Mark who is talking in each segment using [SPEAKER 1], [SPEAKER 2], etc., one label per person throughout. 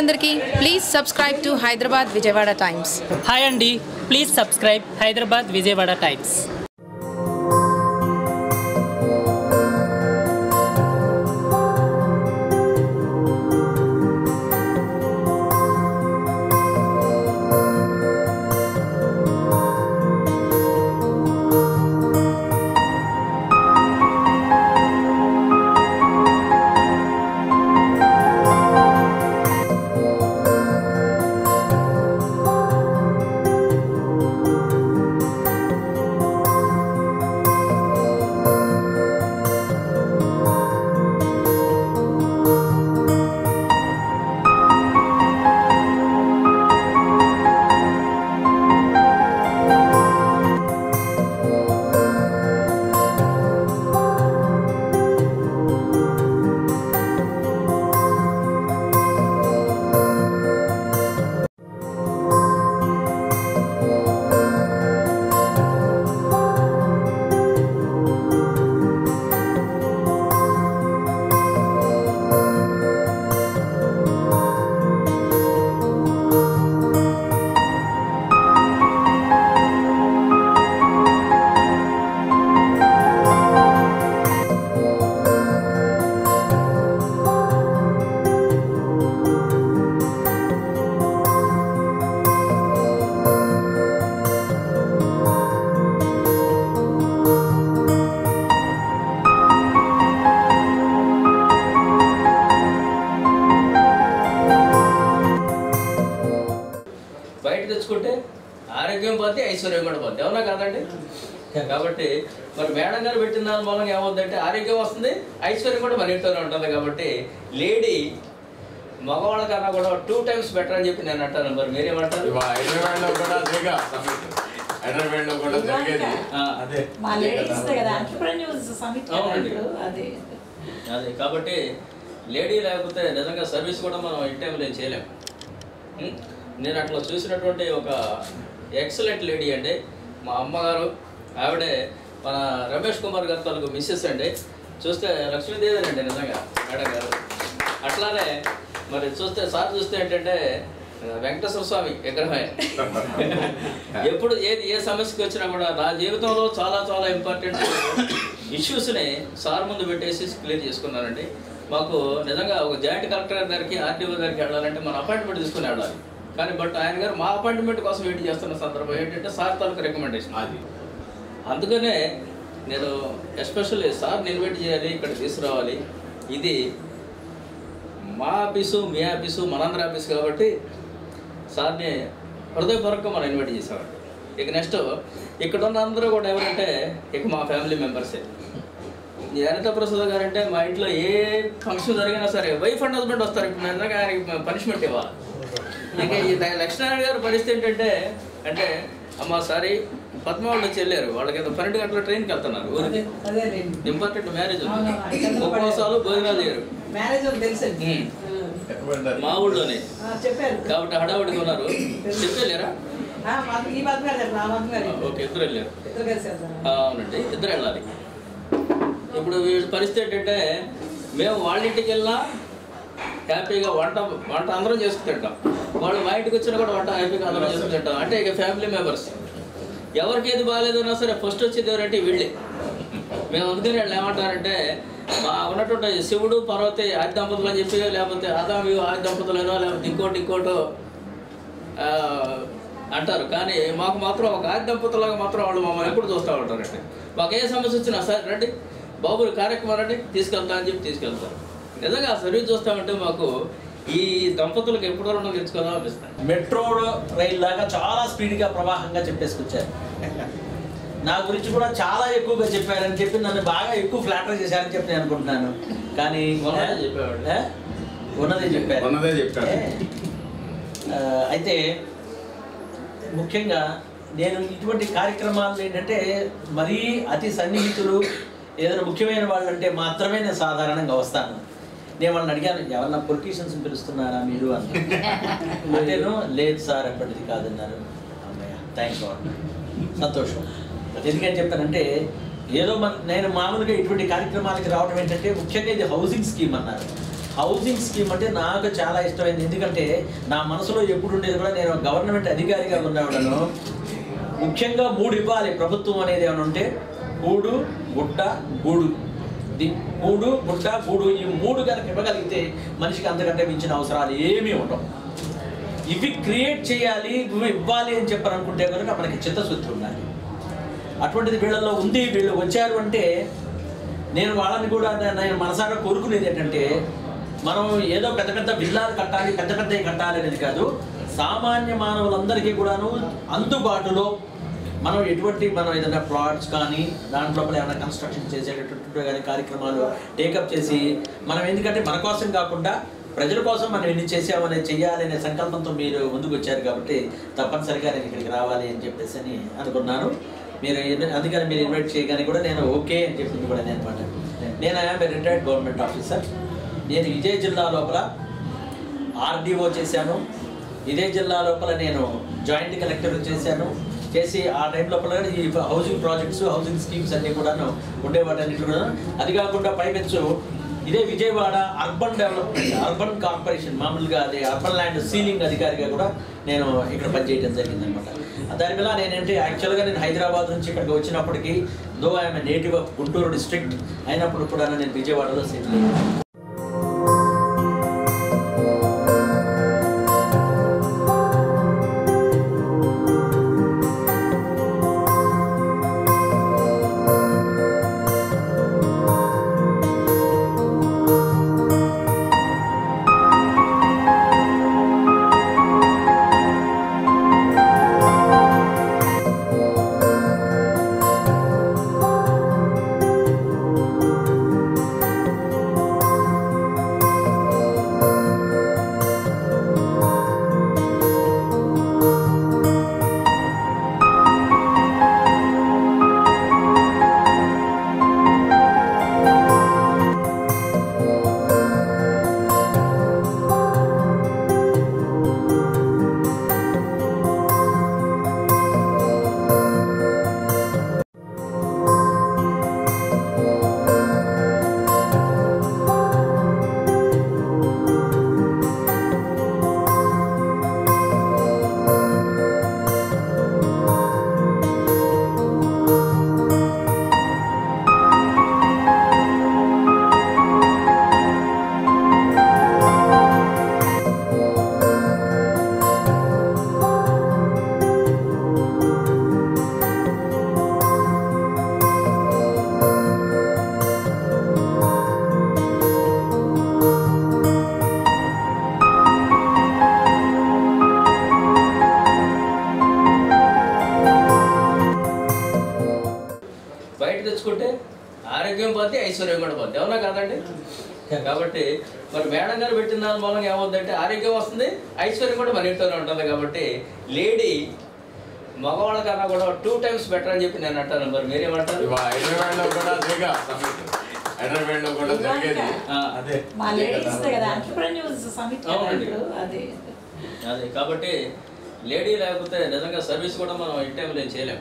[SPEAKER 1] అందరికీ please subscribe to Hyderabad Vijayawada Times
[SPEAKER 2] hi అండి please subscribe Hyderabad Vijayawada Times
[SPEAKER 3] బయట తెచ్చుకుంటే ఆరోగ్యం పోతే ఐశ్వర్యం కూడా పోతే అవునా కాదండి కాబట్టి మరి మేడం గారు పెట్టిన దాని మూలంగా ఏమవుతుందంటే ఆరోగ్యం వస్తుంది ఐశ్వర్యం కూడా మన ఇంట్లోనే ఉంటుంది కాబట్టి లేడీ మగవాళ్ళ కన్నా కూడా టూ టైమ్స్ బెటర్ అని చెప్పి నేను అంటాను మరి మీరేమంటారు
[SPEAKER 4] ఇవా హైదరాబాద్లో కూడా అదేగా సమస్య. హైదరాబాద్లో కూడా జరిగేది
[SPEAKER 3] ఆ,
[SPEAKER 4] అదే
[SPEAKER 5] మా లేడీస్ కదా ఎంటర్ప్రెన్యూర్స్ సమిట్ కదా
[SPEAKER 3] అవునండి.
[SPEAKER 5] ఇప్పుడు అదే
[SPEAKER 3] అదే కాబట్టి లేడీ లేకపోతే నిజంగా సర్వీస్ కూడా మనం ఇన్ టైంలో చేయలేం ఉం? నేను అట్లా చూసినటువంటి ఒక ఎక్సలెంట్ లేడీ అండి మా అమ్మగారు ఆవిడే మన రమేష్ కుమార్ గారి తాలూకు మిస్సెస్ అండి చూస్తే లక్ష్మీదేవి అండి నిజంగా మేడం గారు అట్లానే మరి చూస్తే సార్ చూస్తే ఏంటంటే ఆ, వెంకటేశ్వర స్వామి విగ్రహమే ఎప్పుడు ఏది ఏ సమస్యకి వచ్చినా కూడా నా జీవితంలో చాలా చాలా ఇంపార్టెంట్ ఇష్యూస్ని సార్ ముందు పెట్టేసి క్లియర్ చేసుకున్నానండి మాకు నిజంగా ఒక జాయింట్ కలెక్టర్ గారి దగ్గరికి ఆర్టీఓ దగ్గరికి వెళ్ళాలంటే మన అపాయింట్మెంట్ తీసుకుని వెళ్ళాలి కానీ బట్ ఆయన గారు మా అపాయింట్మెంట్ కోసం వెయిట్ చేస్తున్న సందర్భం ఏంటంటే సార్ తాలూకు రికమెండేషన్
[SPEAKER 4] అది
[SPEAKER 3] అందుకనే నేను ఎస్పెషల్లీ సార్ని ఇన్వైట్ చేయాలి ఇక్కడ తీసుకురావాలి ఇది మా ఆఫీసు మీ ఆఫీసు మనందరి ఆఫీసు కాబట్టి సార్ని హృదయపూర్వకంగా మనం ఇన్వైట్ చేసామండి ఇక నెక్స్ట్ ఇక్కడ ఉన్న అందరూ కూడా ఎవరంటే ఇక మా ఫ్యామిలీ మెంబర్సే ఈ అనిత ప్రసాద్ గారు అంటే మా ఇంట్లో ఏ ఫంక్షన్ జరిగినా సరే వైఫ్ అండ్ హస్బెండ్ వస్తారు ఇప్పుడు నిజంగా ఆయనకి పనిష్మెంట్ ఇవ్వాలి ఇక ఈ ద- లక్ష్మీనారాయణ గారి పరిస్థితి ఏంటంటే అంటే అమ్మ సారీ పద్మావళి వచ్చి వెళ్ళారు వాళ్ళకి ఏదో పన్నెండు గంటల ట్రైన్కి వెళ్తున్నారు ఊరికి
[SPEAKER 5] అదేలేండి
[SPEAKER 3] ఇంపార్టెంట్ మ్యారేజ్
[SPEAKER 5] అవును,
[SPEAKER 3] ఉంది
[SPEAKER 5] ఐదు
[SPEAKER 3] ఉపవాసాలు భోజనాలు చేయరు
[SPEAKER 5] మ్యారేజ్ అని తెలుసండి
[SPEAKER 3] ఉమ్.
[SPEAKER 4] ఎక్కడ
[SPEAKER 3] మా ఊళ్ళోనే
[SPEAKER 5] ఆ, చెప్పారు
[SPEAKER 3] కాబట్టి హడావుడిగా ఉన్నారు చెప్పలేరా
[SPEAKER 5] ఆ, మాకు ఈ మతం గారు చెప్పారు ఆ మతం గారు
[SPEAKER 3] ఓకే ఇద్దరు వెళ్ళారు
[SPEAKER 5] ఇద్దరు కలిసి వెళ్తారు
[SPEAKER 3] ఆ, అవునండి ఇద్దరు వెళ్ళాలి ఇప్పుడు వీళ్ళ పరిస్థితి ఏంటంటే మేము వాళ్ళ ఇంటికి వెళ్ళినా హ్యాపీగా వంట వంట అందరం చేసుకు తింటాం వాళ్ళు మా ఇంటికి వచ్చినా కూడా వంట హ్యాపీగా అందరం చేసుకు తింటాం అంటే ఇక ఫ్యామిలీ మెంబర్స్ ఎవరికి ఏది బాగాలేదన్నా సరే ఫస్ట్ వచ్చేది ఎవరంటే వీళ్ళే మేము అందుకని వాళ్ళు ఏమంటారంటే మా ఉన్నటువంటి శివుడు పర్వతి ఆది దంపతులు అని చెప్పి లేకపోతే ఆదామి ఆది దంపతులైనా లేకపోతే ఇంకోటి ఇంకోటో ఆ, అంటారు కానీ మాకు మాత్రం ఒక ఆది దంపతులాగా మాత్రం వాళ్ళు మమ్మల్ని ఎప్పుడు చూస్తూ ఉంటారండి మాకు ఏ సమస్య వచ్చినా సరే రండి బాబులు కార్యక్రమం రండి తీసుకెళ్తా అని చెప్పి తీసుకెళ్తారు నిజంగా ఆ సర్వీస్ చూస్తామంటే మాకు ఈ దంపతులకు ఎప్పుడు రుణం తెచ్చుకోవాలో అనిపిస్తుంది
[SPEAKER 6] మెట్రో రైల్ లాగా చాలా స్పీడ్గా ప్రవాహంగా చెప్పేసుకొచ్చారు నా గురించి కూడా చాలా ఎక్కువగా చెప్పారని చెప్పి నన్ను బాగా ఎక్కువ ఫ్లాటర్ చేశారని చెప్పి నేను అనుకుంటున్నాను కానీ
[SPEAKER 3] ఉన్నదే చెప్పేవాడు.
[SPEAKER 6] ఏ? ఉన్నదే చెప్పారు
[SPEAKER 4] ఉన్నదే చెప్పారు.
[SPEAKER 6] ఏ? ఆ, అయితే ముఖ్యంగా నేను ఇటువంటి కార్యక్రమాలు ఏంటంటే మరీ అతి సన్నిహితులు ఏదైనా ముఖ్యమైన వాళ్ళు అంటే మాత్రమే నేను సాధారణంగా వస్తాను నేను వాళ్ళని అడిగాను ఎవరన్నా పొలిటీషియన్స్ పిలుస్తున్నారా మీరు అని అంటేను లేదు సార్ ఎప్పటిది కాదన్నారు అమ్మయ్య థ్యాంక్ గాడ్ సంతోషం ఎందుకని చెప్పానంటే ఏదో మన నేను మామూలుగా ఇటువంటి కార్యక్రమాలకి రావడం ఏంటంటే ముఖ్యంగా ఇది హౌసింగ్ స్కీమ్ అన్నారు హౌసింగ్ స్కీమ్ అంటే నాకు చాలా ఇష్టమైంది ఎందుకంటే నా మనసులో ఎప్పుడు ఉండేది కూడా నేను గవర్నమెంట్ అధికారిగా ఉన్నవాడను ముఖ్యంగా మూడు ఇవ్వాలి ప్రభుత్వం అనేది ఏమైనా ఉంటే గూడు గుడ్డ గూడు ది గూడు గుడ్డ గూడు ఈ మూడు కనుక ఇవ్వగలిగితే మనిషికి అంతకంటే మించిన అవసరాలు ఏమీ ఉండవు ఇవి క్రియేట్ చేయాలి ఇవి ఇవ్వాలి అని చెప్పని అనుకుంటే కనుక మనకి చిత్తశుద్ధి ఉండాలి అటువంటిది వీళ్ళలో ఉంది వీళ్ళు వచ్చారు అంటే నేను వాళ్ళని కూడా నే- నేను మనసారా కోరుకునేది ఏంటంటే మనం ఏదో పెద్ద పెద్ద విల్లాలు కట్టాలి పెద్ద పెద్దవి కట్టాలి అనేది కాదు సామాన్య మానవులందరికీ కూడాను అందుబాటులో మనం ఎటువంటి మనం ఏదైనా ప్లాట్స్ కానీ దాంట్లో ఏమైనా కన్స్ట్రక్షన్ చేసేటటువంటి కానీ కార్యక్రమాలు టేకప్ చేసి మనం ఎందుకంటే మన కోసం కాకుండా ప్రజల కోసం మనం ఎన్ని చేసామని చెయ్యాలి అనే సంకల్పంతో మీరు ముందుకు వచ్చారు కాబట్టి తప్పనిసరిగా నేను ఇక్కడికి రావాలి అని చెప్పేసి అని అనుకున్నాను మీరు ఇన్వ- అందుకని మీరు ఇన్వైట్ చేయగానే కూడా నేను ఓకే అని చెప్పింది కూడా నేను అనమాట నేను ఐఎమ్ రిటైర్డ్ గవర్నమెంట్ ఆఫీసర్ నేను ఇదే జిల్లా లోపల ఆర్డీఓ చేశాను ఇదే జిల్లా లోపల నేను జాయింట్ కలెక్టర్ చేశాను చేసి ఆ టైం లోపల ఈ హౌసింగ్ ప్రాజెక్ట్స్ హౌసింగ్ స్కీమ్స్ అన్నీ కూడాను ఉండేవాటన్నిటి కూడా అది కాకుండా పైపెచ్చు ఇదే Vijayawada urban development urban corporation మామూలుగా అదే అర్బన్ ల్యాండ్ సీలింగ్ అధికారిగా కూడా నేను ఇక్కడ పనిచేయడం జరిగింది అనమాట దానివల్ల నేనంటే యాక్చువల్గా నేను హైదరాబాద్ నుంచి ఇక్కడికి వచ్చినప్పటికీ though I'm native of Guntur district అయినప్పుడు కూడా నేను విజయవాడలో సెటిల్ అయ్యాను
[SPEAKER 3] బయట తెచ్చుకుంటే ఆరోగ్యం పోతే ఐశ్వర్యం కూడా పోతే అవునా కాదండి కాబట్టి మరి మేడం గారు పెట్టిన దాని మూలంగా ఏమవుతుందంటే ఆరోగ్యం వస్తుంది ఐశ్వర్యం కూడా మన ఇంట్లోనే ఉంటుంది కాబట్టి లేడీ మగవాళ్ళ కన్నా కూడా టూ టైమ్స్ బెటర్ అని చెప్పి నేను అంటాను మరి మీరేమంటారు
[SPEAKER 4] ఇవా హైదరాబాద్ లో కూడా అదేగా సమిట్ హైదరాబాద్ లో కూడా జరిగేది
[SPEAKER 3] ఆ,
[SPEAKER 4] అదే
[SPEAKER 5] మా లేడీస్ కదా ఎంటర్ప్రెన్యూర్స్ సమిట్ కదా
[SPEAKER 3] అవునండి.
[SPEAKER 5] ఇప్పుడు అదే
[SPEAKER 3] అదే కాబట్టి లేడీ లేకపోతే నిజంగా సర్వీస్ కూడా మనం ఇన్ టైంలో ఏం చేయలేం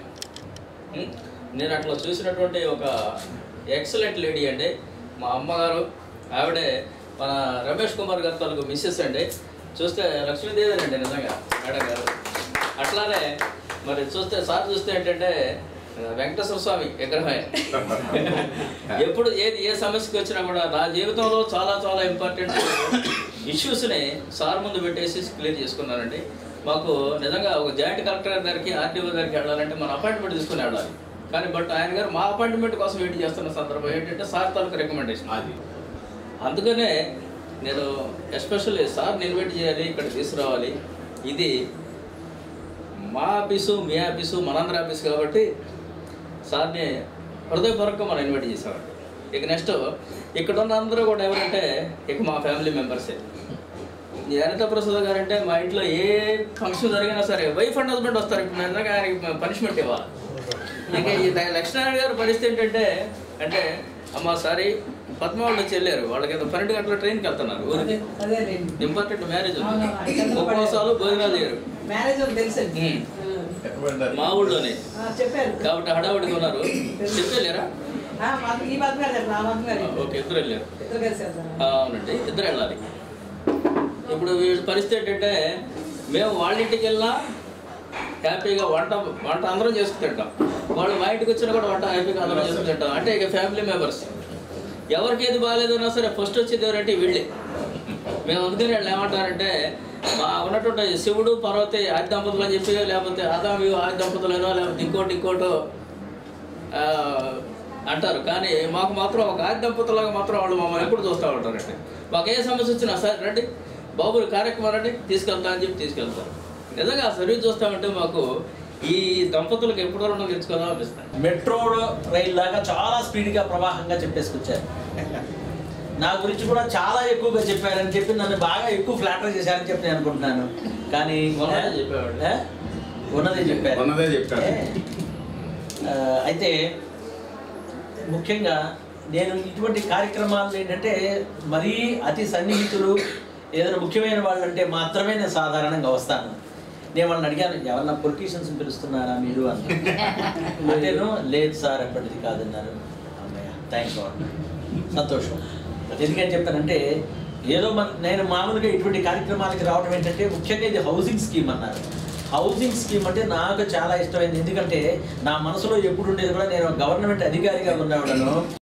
[SPEAKER 3] ఉం? నేను అట్లా చూసినటువంటి ఒక ఎక్సలెంట్ లేడీ అండి మా అమ్మగారు ఆవిడే మన రమేష్ కుమార్ గారి తాలూకు మిస్సెస్ అండి చూస్తే లక్ష్మీదేవి అండి నిజంగా మేడం గారు అట్లానే మరి చూస్తే సార్ చూస్తే ఏంటంటే ఆ, వెంకటేశ్వర స్వామి విగ్రహమే ఎప్పుడు ఏది ఏ సమస్యకి వచ్చినా కూడా నా జీవితంలో చాలా చాలా ఇంపార్టెంట్ ఇష్యూస్ని సార్ ముందు పెట్టేసి క్లియర్ చేసుకున్నానండి మాకు నిజంగా ఒక జాయింట్ కలెక్టర్ గారికి ఆర్డీఓ గారికి వెళ్ళాలంటే మన అపాయింట్మెంట్ తీసుకుని వెళ్ళాలి కానీ బట్ ఆయన గారు మా అపాయింట్మెంట్ కోసం వెయిట్ చేస్తున్న సందర్భం ఏంటంటే సార్ తాలూకు రికమెండేషన్
[SPEAKER 4] అది
[SPEAKER 3] అందుకనే నేను ఎస్పెషల్లీ సార్ని ఇన్వైట్ చేయాలి ఇక్కడ తీసుకురావాలి ఇది మా ఆఫీసు మీ ఆఫీసు మనందరి ఆఫీసు కాబట్టి సార్ని హృదయపూర్వకంగా మనం ఇన్వైట్ చేసామండి ఇక నెక్స్ట్ ఇక్కడ ఉన్న అందరూ కూడా ఎవరంటే ఇక మా ఫ్యామిలీ మెంబర్సే ఈ అనిత ప్రసాద్ గారు అంటే మా ఇంట్లో ఏ ఫంక్షన్ జరిగినా సరే వైఫ్ అండ్ హస్బెండ్ వస్తారు ఇప్పుడు నేను నిజంగా ఆయనకి పనిష్మెంట్ ఇవ్వాలి ఇక ఈ ద- లక్ష్మీనారాయణ గారు పరిస్థితి ఏంటంటే అంటే అమ్మ సారీ పద్మ వాళ్ళు వచ్చి వెళ్ళారు వాళ్ళకి ఏదో పన్నెండు గంటల ట్రైన్కి వెళ్తున్నారు
[SPEAKER 5] అదే
[SPEAKER 3] ఊరికి
[SPEAKER 5] అదేలేండి
[SPEAKER 3] ఇంపార్టెంట్ మ్యారేజ్ ఉంది
[SPEAKER 5] అవును, అవును.
[SPEAKER 3] ఉపవాసాలు భోజనాలు చేయరు
[SPEAKER 5] మ్యారేజ్ అని తెలుసండి
[SPEAKER 3] ఉమ్. మా ఊళ్ళోనే
[SPEAKER 5] ఆ, చెప్పారు
[SPEAKER 3] కాబట్టి హడావుడిగా ఉన్నారు చెప్పలేరా
[SPEAKER 5] ఆ, మాకు ఈ బాధ గారు నా బాధ గారు
[SPEAKER 3] ఓకే ఇద్దరు వెళ్ళారు
[SPEAKER 5] ఇద్దరు కలిసి వెళ్తారు
[SPEAKER 3] ఆ, అవునండి ఇద్దరు వెళ్ళాలి ఇప్పుడు వీడి పరిస్థితి ఏంటంటే మేము వాళ్ళ ఇంటికి వెళ్ళినా హ్యాపీగా వంట వంట అందరం చేసుకు తింటాం వాళ్ళు మా ఇంటికి వచ్చినా కూడా వంట హ్యాపీగా అందరం చేసుకు తింటాం అంటే ఇక ఫ్యామిలీ మెంబర్స్ ఎవరికి ఏది బాగాలేదన్నా సరే ఫస్ట్ వచ్చేది ఎవరంటే వీళ్ళే మేము అందుకని వాళ్ళు ఏమంటారంటే మా ఉన్నటువంటి శివుడు పర్వతి ఆది దంపతులు అని చెప్పి లేకపోతే ఆదామి ఆది దంపతులైనా లేకపోతే ఇంకోటి ఇంకోటో ఆ, అంటారు కానీ మాకు మాత్రం ఒక ఆది దంపతులాగా మాత్రం వాళ్ళు మమ్మల్ని ఎప్పుడు చూస్తూ ఉంటారండి మాకు ఏ సమస్య వచ్చినా సరే రండి బాబులు కార్యక్రమం రండి తీసుకెళ్తా అని చెప్పి తీసుకెళ్తారు నిజంగా ఆ సర్వీస్ చూస్తామంటే మాకు ఈ దంపతులకు ఎప్పుడు రుణం తెచ్చుకోదాం అనిపిస్తుంది
[SPEAKER 6] మెట్రో రైల్ లాగా చాలా స్పీడ్గా ప్రవాహంగా చెప్పేసుకొచ్చారు నా గురించి కూడా చాలా ఎక్కువగా చెప్పారని చెప్పి నన్ను బాగా ఎక్కువ ఫ్లాటర్ చేశారని చెప్పి నేను అనుకుంటున్నాను కానీ
[SPEAKER 3] ఉన్నదే చెప్పేవాడు.
[SPEAKER 6] ఏ? ఉన్నదే చెప్పారు
[SPEAKER 4] ఉన్నదే చెప్పారు.
[SPEAKER 6] ఏ? ఆ, అయితే ముఖ్యంగా నేను ఇటువంటి కార్యక్రమాలు ఏంటంటే మరీ అతి సన్నిహితులు ఏదైనా ముఖ్యమైన వాళ్ళు అంటే మాత్రమే నేను సాధారణంగా వస్తాను నేను వాళ్ళని అడిగాను ఎవరన్నా పొలిటీషియన్స్ పిలుస్తున్నారా మీరు అని అంటేను లేదు సార్ ఎప్పటిది కాదన్నారు అమ్మయ్య థ్యాంక్ గాడ్ సంతోషం ఎందుకని చెప్పానంటే ఏదో మన నేను మామూలుగా ఇటువంటి కార్యక్రమాలకి రావడం ఏంటంటే ముఖ్యంగా ఇది హౌసింగ్ స్కీమ్ అన్నారు హౌసింగ్ స్కీమ్ అంటే నాకు చాలా ఇష్టమైంది ఎందుకంటే నా మనసులో ఎప్పుడు ఉండేది కూడా నేను గవర్నమెంట్ అధికారిగా ఉన్నవాడను